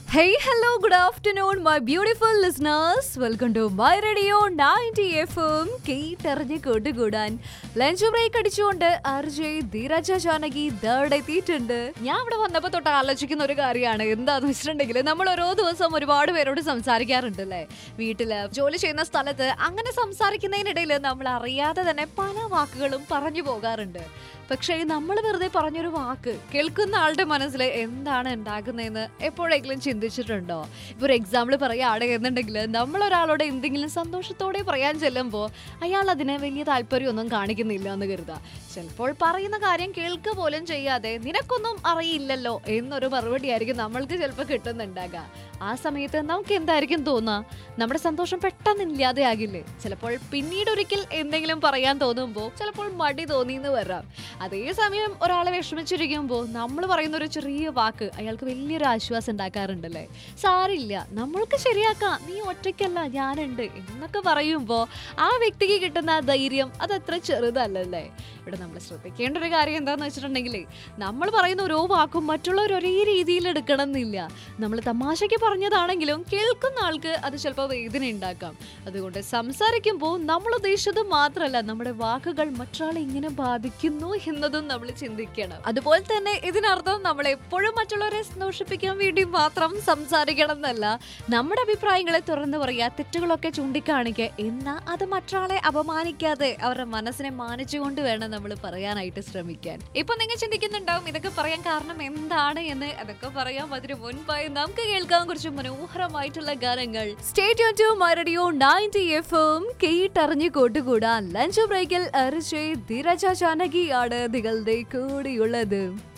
Hey, hello, good afternoon, my beautiful listeners. Welcome to my radio 90 FM. കേട്ടറിഞ്ഞ് കൂട്ടുകൂടാൻ lunch break അടിച്ചുകൊണ്ട് അർജയ് ധീരജ Janaki third എത്തിയിട്ടുണ്ട് ഞാൻ ഇവിടെ വന്നപ്പോൾ തൊട്ട് ആലോചിക്കുന്ന ഒരു കാര്യമാണ് എന്താന്ന് വെച്ചിട്ടുണ്ടെങ്കിൽ നമ്മൾ ഓരോ ദിവസം ഒരുപാട് പേരോട് സംസാരിക്കാറുണ്ട് അല്ലേ വീട്ടില് ജോലി ചെയ്യുന്ന സ്ഥലത്ത് അങ്ങനെ സംസാരിക്കുന്നതിനിടയിൽ നമ്മൾ അറിയാതെ തന്നെ പല വാക്കുകളും പറഞ്ഞു പോകാറുണ്ട് പക്ഷേ നമ്മൾ വെറുതെ പറഞ്ഞൊരു വാക്ക് കേൾക്കുന്ന ആളുടെ മനസ്സിൽ എന്താണ് ഉണ്ടാക്കുന്നതെന്ന് എപ്പോഴെങ്കിലും ചിന്തിച്ചിട്ടുണ്ടോ ഇപ്പൊ ഒരു എക്സാമ്പിൾ പറയുകയാണ് എന്നുണ്ടെങ്കിൽ നമ്മൾ ഒരാളോട് എന്തെങ്കിലും സന്തോഷത്തോടെ പറയാൻ ചെല്ലുമ്പോൾ അയാൾ അതിന് വലിയ താല്പര്യമൊന്നും കാണിക്കുന്നില്ല എന്ന് കരുതാം ചിലപ്പോൾ പറയുന്ന കാര്യം കേൾക്കുക പോലും ചെയ്യാതെ നിനക്കൊന്നും അറിയില്ലല്ലോ എന്നൊരു മറുപടി ആയിരിക്കും നമ്മൾക്ക് ചിലപ്പോൾ കിട്ടുന്നുണ്ടാകുക ആ സമയത്ത് നമുക്ക് എന്തായിരിക്കും തോന്നുക നമ്മുടെ സന്തോഷം പെട്ടെന്ന് ഇല്ലാതെയാകില്ലേ ചിലപ്പോൾ പിന്നീട് ഒരിക്കൽ എന്തെങ്കിലും പറയാൻ തോന്നുമ്പോൾ ചിലപ്പോൾ മടി തോന്നിയെന്ന് വരാം അതേസമയം ഒരാളെ വിഷമിച്ചിരിക്കുമ്പോൾ നമ്മൾ പറയുന്ന ഒരു ചെറിയ വാക്ക് അയാൾക്ക് വലിയൊരു ആശ്വാസം ഉണ്ടാക്കാറുണ്ടല്ലേ സാരില്ല നമ്മൾക്ക് ശരിയാക്കാം നീ ഒറ്റയ്ക്കല്ല ഞാനുണ്ട് എന്നൊക്കെ പറയുമ്പോൾ ആ വ്യക്തിക്ക് കിട്ടുന്ന ആ ധൈര്യം അത് അത്ര ചെറുതല്ലല്ലേ ഇവിടെ നമ്മൾ ശ്രദ്ധിക്കേണ്ട ഒരു കാര്യം എന്താണെന്ന് വെച്ചിട്ടുണ്ടെങ്കിൽ നമ്മൾ പറയുന്ന ഓരോ വാക്കും മറ്റുള്ളവർ ഒരേ രീതിയിൽ എടുക്കണം എന്നില്ല നമ്മൾ തമാശയ്ക്ക് പറഞ്ഞതാണെങ്കിലും കേൾക്കുന്ന ആൾക്ക് അത് ചിലപ്പോൾ വേദന ഉണ്ടാക്കാം അതുകൊണ്ട് സംസാരിക്കുമ്പോൾ നമ്മൾ ഉദ്ദേശിച്ചത് മാത്രമല്ല നമ്മുടെ വാക്കുകൾ മറ്റൊരാളെ എങ്ങനെ ബാധിക്കുന്നു എന്നതും നമ്മൾ ചിന്തിക്കണം അതുപോലെ തന്നെ ഇതിനർത്ഥം നമ്മൾ എപ്പോഴും മറ്റുള്ളവരെ സന്തോഷിപ്പിക്കാൻ വേണ്ടി മാത്രം സംസാരിക്കണം എന്നല്ല നമ്മുടെ അഭിപ്രായങ്ങളെ തുറന്നു പറയുക തെറ്റുകളൊക്കെ ചൂണ്ടിക്കാണിക്കുക എന്നാൽ അത് മറ്റൊരാളെ അപമാനിക്കാതെ അവരുടെ മനസ്സിനെ മാനിച്ചുകൊണ്ട് വേണം നമ്മൾ പറയാനായിട്ട് ശ്രമിക്കാൻ ഇപ്പൊ നിങ്ങൾ ചിന്തിക്കുന്നുണ്ടാവും ഇതൊക്കെ പറയാൻ കാരണം എന്താണ് എന്ന് അതൊക്കെ പറയാം അതിന് മുൻപായി നമുക്ക് കേൾക്കാൻ കുറച്ച് മനോഹരമായിട്ടുള്ള ഗാനങ്ങൾ സ്റ്റേറ്റ് ടു മരടിയോ നയൻറ്റി എഫ് എം കേട്ടറിഞ്ഞു കൂട്ടുകൂടാൻ ലഞ്ച് ബ്രേക്കിൽ അരിച്ചേ ധീരജ ജാനകിയാണ് നിങ്ങളുടെ കൂടെയുള്ളത്